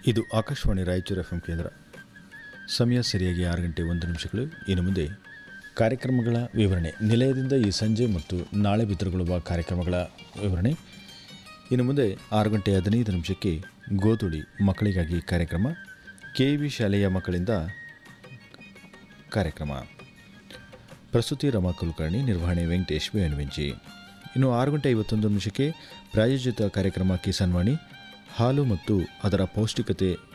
ಇದು Akashvani Raichur F M ಕೇಂದ್ರ ಸಮಯ ಸರಿಯಾಗಿ ಆರು ಗಂಟೆ ಒಂದು ನಿಮಿಷಗಳು ಇನ್ನು ಮುಂದೆ ಕಾರ್ಯಕ್ರಮಗಳ ವಿವರಣೆ ನಿಲಯದಿಂದ ಈ ಸಂಜೆ ಮತ್ತು ನಾಳೆ ಬಿತ್ತರಗೊಳ್ಳುವ ಕಾರ್ಯಕ್ರಮಗಳ ವಿವರಣೆ ಇನ್ನು ಮುಂದೆ ಆರು ಗಂಟೆ ಹದಿನೈದು ನಿಮಿಷಕ್ಕೆ ಗೋಧುಳಿ ಮಕ್ಕಳಿಗಾಗಿ ಕಾರ್ಯಕ್ರಮ ಕೆ ವಿ ಶಾಲೆಯ ಮಕ್ಕಳಿಂದ ಕಾರ್ಯಕ್ರಮ ಪ್ರಸ್ತುತಿ ರಮಾ ಕುಲಕರ್ಣಿ ನಿರ್ವಹಣೆ ವೆಂಕಟೇಶ್ ಬೇಣವೆಂಚಿ ಇನ್ನು ಆರು ಗಂಟೆ ಐವತ್ತೊಂದು ನಿಮಿಷಕ್ಕೆ ಪ್ರಾಯೋಜಿತ ಕಾರ್ಯಕ್ರಮ ಕಿಸಾನ್ ವಾಣಿ ಹಾಲು ಮತ್ತು ಅದರ ಪೌಷ್ಟಿಕತೆ